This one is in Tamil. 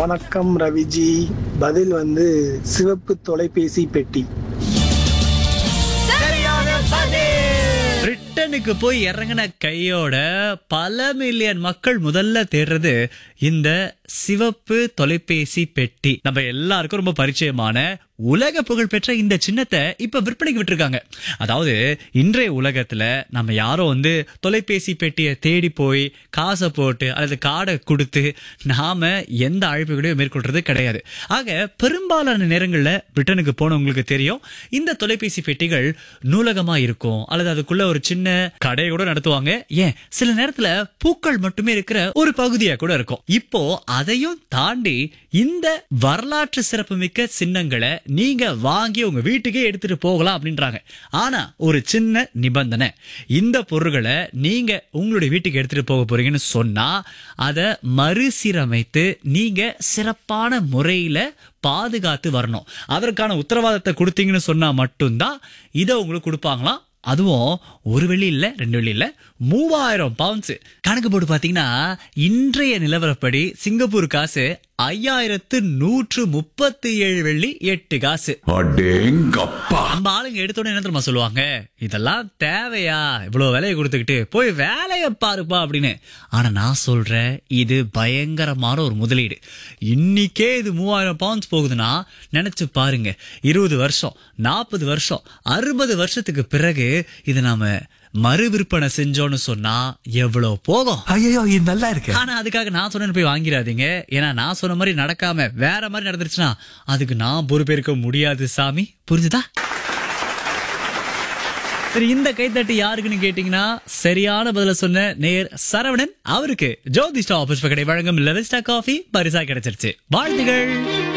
வணக்கம் ரவிஜி பதில் வந்து சிவப்பு தொலைபேசி பெட்டி பிரிட்டனுக்கு போய் இறங்கின கையோட பல மில்லியன் மக்கள் முதல்ல தேடுறது இந்த சிவப்பு தொலைபேசி பெட்டி நம்ம எல்லாருக்கும் ரொம்ப பரிச்சயமான உலக புகழ்பெற்ற இந்த சின்னத்தை இப்ப விற்பனைக்கு விட்டுருக்காங்க அதாவது இன்றைய உலகத்துல நம்ம யாரும் வந்து தொலைபேசி பெட்டியை தேடி போய் காசை போட்டு அல்லது கார்டை கொடுத்து நாம எந்த அழைப்புகளையும் மேற்கொள்றது கிடையாது ஆக பெரும்பாலான நேரங்கள்ல பிரிட்டனுக்கு போனவங்களுக்கு தெரியும் இந்த தொலைபேசி பெட்டிகள் நூலகமா இருக்கும் அல்லது அதுக்குள்ள ஒரு சின்ன கடை கூட நடத்துவாங்க ஏன் சில நேரத்துல பூக்கள் மட்டுமே இருக்கிற ஒரு பகுதியா கூட இருக்கும் இப்போ அதையும் தாண்டி இந்த வரலாற்று சிறப்புமிக்க சின்னங்களை நீங்க வாங்கி உங்க வீட்டுக்கே எடுத்துட்டு போகலாம் அப்படின்றாங்க ஆனா ஒரு சின்ன நிபந்தனை இந்த பொருட்களை நீங்க உங்களுடைய வீட்டுக்கு எடுத்துட்டு போக போறீங்கன்னு சொன்னா அதை மறுசீரமைத்து நீங்க சிறப்பான முறையில பாதுகாத்து வரணும் அதற்கான உத்தரவாதத்தை கொடுத்தீங்கன்னு சொன்னா மட்டும்தான் இதை உங்களுக்கு கொடுப்பாங்களாம் அதுவும் ஒரு வெள்ளி இல்ல ரெண்டு வெள்ளி இல்ல மூவாயிரம் பவுண்ட்ஸ் கணக்கு போட்டு பாத்தீங்கன்னா இன்றைய நிலவரப்படி சிங்கப்பூர் காசு ஐயாயிரத்து நூற்று முப்பத்தி ஏழு வெள்ளி எட்டு காசு அடேங்கப்பா நம்ம ஆளுங்க எடுத்தோடனே என்ன தெரியுமா சொல்லுவாங்க இதெல்லாம் தேவையா இவ்வளவு விலையை கொடுத்துக்கிட்டு போய் வேலையை பாருப்பா அப்படின்னு ஆனா நான் சொல்றேன் இது பயங்கரமான ஒரு முதலீடு இன்னைக்கே இது மூவாயிரம் பவுண்ட்ஸ் போகுதுன்னா நினைச்சு பாருங்க இருபது வருஷம் நாற்பது வருஷம் அறுபது வருஷத்துக்கு பிறகு இது நாம மறு விற்பனை செஞ்சோம்னு சொன்னா எவ்வளவு போகும் ஐயோ இது நல்லா இருக்கு ஆனா அதுக்காக நான் சொன்னேன்னு போய் வாங்கிடாதீங்க ஏன்னா நான் சொன்ன மாதிரி நடக்காம வேற மாதிரி நடந்துருச்சுன்னா அதுக்கு நான் பொறுப்பேற்க முடியாது சாமி புரிஞ்சுதா சரி இந்த கைத்தட்டு யாருக்குன்னு கேட்டீங்கன்னா சரியான பதில சொன்ன நேர் சரவணன் அவருக்கு ஜோதிஷ்டா ஆபீஸ் கடை வழங்கும் லெவஸ்டா காஃபி பரிசா கிடைச்சிருச்சு வாழ்த்துகள்